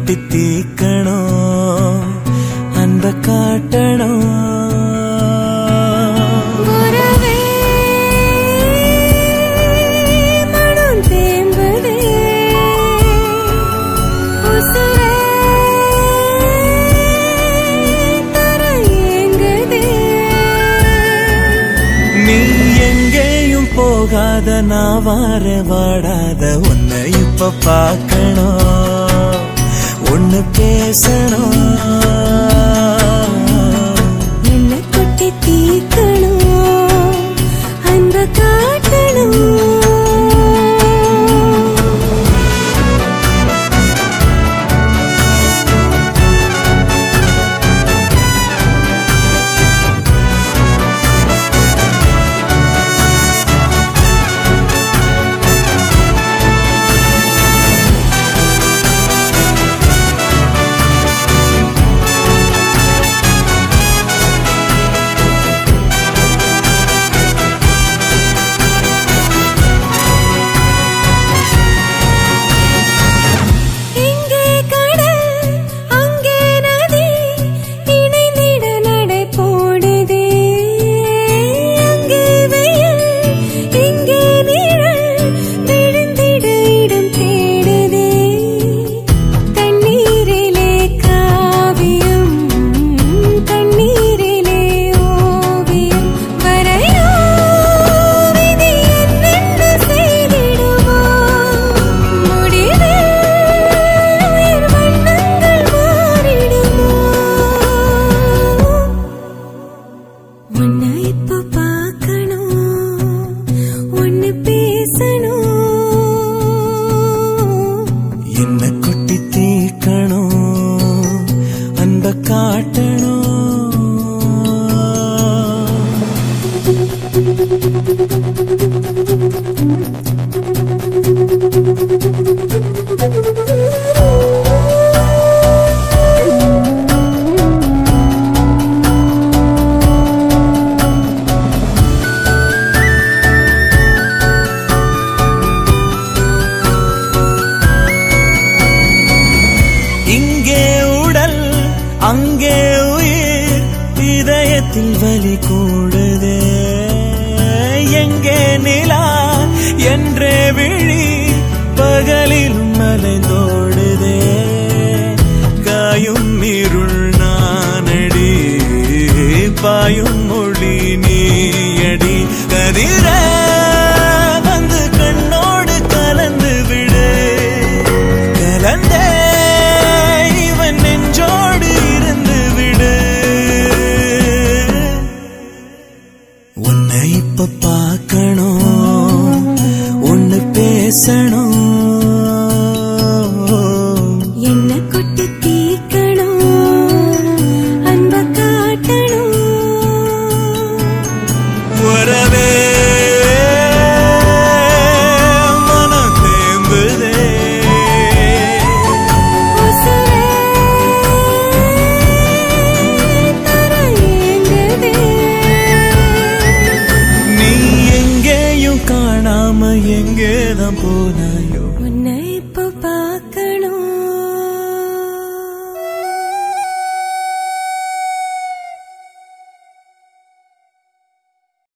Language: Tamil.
கொட்டி தீக்கணும் அன்ப காட்டணும் உறவே மனம் தேம்புதே உசுரே தர ஏங்குதே நீ எங்கேயும் போகாத நான் வார வாடாத உன்னை இப்ப பார்க்கணும் ஒன்னு பேசணும் என்ன கொட்டி தீக்கணும் அன்ப காட்டணும் இங்கே கடல் அங்கே நதி இணைந்திட நடை போடுதே அங்கே வெயில் இங்கே நிழல் விழுந்திட இடம் தேடுதே தண்ணீரிலே காவியம் கண்ணீரிலே ஓவியம் வரையோ விதி என்னென்ன செய்திடுமோ முடிவில் உயிர் வண்ணங்கள் மாறிடுமோ உன்னை இப்ப பார்க்கணும் ஒன்னு பேசணும் என்ன கொட்டி தீக்கணும் அன்ப காட்டணும் இங்கே உடல் அங்கே உயிர் இதயத்தில் வலி கூடுதே எங்கே நிலா என்றே விழி பகலிலும் மலைந்தோடுதே காயும் இருள் நானடி பாயும் மொழி நீயடி கதிர வந்து கண்ணோடு கலந்து விடு கலந்தே இவன் நெஞ்சோடு இருந்து விடு உன்னை இப்ப பார்க்கணும் ஒன்னு பேசணும் என்ன கொட்டி தீக்கணும் அன்ப காட்டணும் உறவே மனம் தேம்புதே உசுரே தர ஏங்குதே நீ எங்கேயும் காணாம எங்கேதான் போனாயோ உன்னை